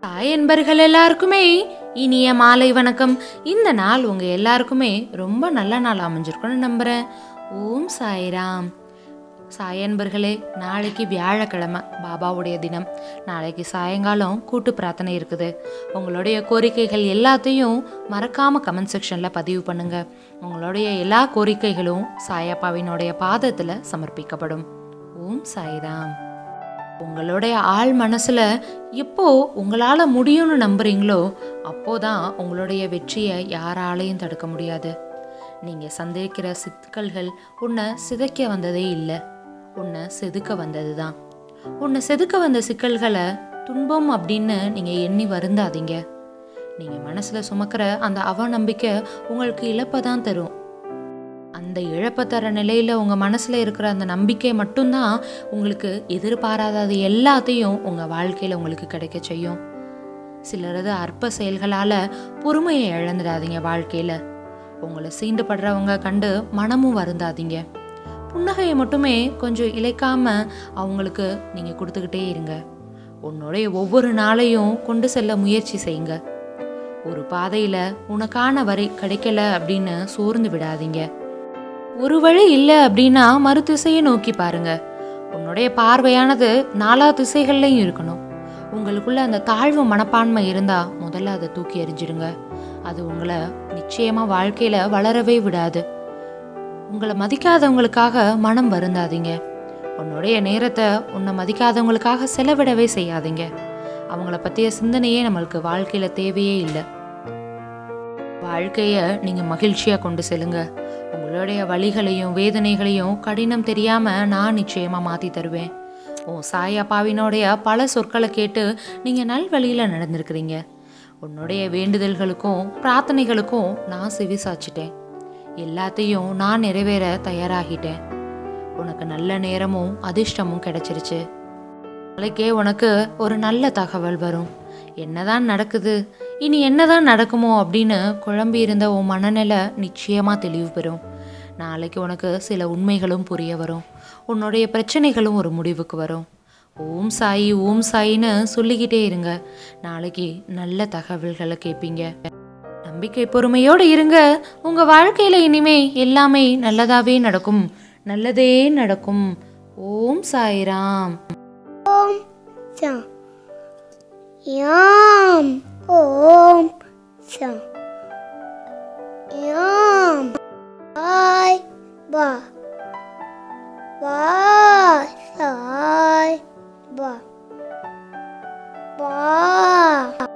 தாய் என்பர்கள் எல்லாருக்குமே இனிய மாலை வணக்கம் இந்த நாள் உங்க எல்லாருக்குமே ரொம்ப நல்ல நாள் அமைஞ்சிருக்கும்னு நம்புறேன் ஓம் சாய்ராம் சாய் அன்பர்களே நாளைக்கு வியாழக்கிழமை பாபாவுடைய தினம் நாளைக்கு சாயங்காலம் கூட்டு பிரார்த்தனை இருக்குது உங்களுடைய கோரிக்கைகள் எல்லாத்தையும் மறக்காம கமெண்ட் செக்ஷன்ல பதிவு பண்ணுங்க உங்களுடைய எல்லா கோரிக்கைகளும் சாயப்பாவினுடைய பாதத்துல சமர்ப்பிக்கப்படும் ஓம் சாய்ராம் உங்களுடைய ஆள் மனசுல எப்போ உங்களால முடியும்னு நம்புறீங்களோ அப்போதான் உங்களுடைய வெற்றியை யாராலையும் தடுக்க முடியாது நீங்க சந்தேகிக்கிற சிக்கல்கள் உன்னை சிதைக்க வந்ததே இல்லை உன்னை செதுக்க வந்தது தான் உன்னை செதுக்க வந்த சிக்கல்களை துன்பம் அப்படின்னு நீங்க எண்ணி வருந்தாதீங்க நீங்க மனசுல சுமக்கிற அந்த அவநம்பிக்கை உங்களுக்கு இழப்பை தான் தரும் அந்த இழப்பை தர நிலையில உங்க மனசுல இருக்கிற அந்த நம்பிக்கை மட்டும்தான் உங்களுக்கு எதிர்பாராதது எல்லாத்தையும் உங்க வாழ்க்கையில உங்களுக்கு கிடைக்க செய்யும் சிலரது அற்ப செயல்களால பொறுமையை இழந்துடாதீங்க வாழ்க்கையில உங்களை சீண்டுபடுறவங்க கண்டு மனமும் வருந்தாதீங்க புன்னகையை மட்டுமே கொஞ்சம் இழைக்காம அவங்களுக்கு நீங்க கொடுத்துக்கிட்டே இருங்க உன்னுடைய ஒவ்வொரு நாளையும் கொண்டு செல்ல முயற்சி செய்யுங்க ஒரு பாதையில உனக்கான வரை கிடைக்கல அப்படின்னு சோர்ந்து விடாதீங்க ஒரு வழி இல்லை அப்படின்னா மறு திசையை நோக்கி பாருங்க உன்னுடைய பார்வையானது நாலா திசைகள்லையும் இருக்கணும் உங்களுக்குள்ள அந்த தாழ்வு மனப்பான்மை இருந்தா முதல்ல அதை தூக்கி எறிஞ்சிடுங்க அது உங்களை நிச்சயமா வாழ்க்கையில வளரவே விடாது உங்களை மதிக்காதவங்களுக்காக மனம் வருந்தாதீங்க உன்னுடைய நேரத்தை உன்னை மதிக்காதவங்களுக்காக செலவிடவே செய்யாதீங்க அவங்கள பற்றிய சிந்தனையே நம்மளுக்கு வாழ்க்கையில தேவையே இல்லை வாழ்க்கைய நீங்க மகிழ்ச்சியா கொண்டு செல்லுங்க உங்களுடைய வழிகளையும் வேதனைகளையும் கடினம் தெரியாம நான் நிச்சயமா மாத்தி தருவேன் ஓ சாயப்பாவினுடைய பல சொற்களை கேட்டு நீங்க நல்வழியில நடந்திருக்கிறீங்க உன்னுடைய வேண்டுதல்களுக்கும் பிரார்த்தனைகளுக்கும் நான் செவி சாச்சிட்டேன் எல்லாத்தையும் நான் நிறைவேற தயாராகிட்டேன் உனக்கு நல்ல நேரமும் அதிர்ஷ்டமும் கிடைச்சிருச்சு நாளைக்கே உனக்கு ஒரு நல்ல தகவல் வரும் என்னதான் நடக்குது இனி என்னதான் நடக்குமோ அப்படின்னு குழம்பி இருந்த உன் மனநிலை நிச்சயமா தெளிவு பெறும் நாளைக்கு உனக்கு சில உண்மைகளும் புரிய வரும் உன்னுடைய பிரச்சனைகளும் ஒரு முடிவுக்கு வரும் ஓம் சாயி ஓம் சாயின்னு சொல்லிக்கிட்டே இருங்க நாளைக்கு நல்ல தகவல்களை கேட்பீங்க நம்பிக்கை பொறுமையோடு இருங்க உங்க வாழ்க்கையில இனிமே எல்லாமே நல்லதாவே நடக்கும் நல்லதே நடக்கும் ஓம் Sairam Sam. Yum. Om. Sam. Yum. Bye. Bye. Bye. Bye. Bye. Bye.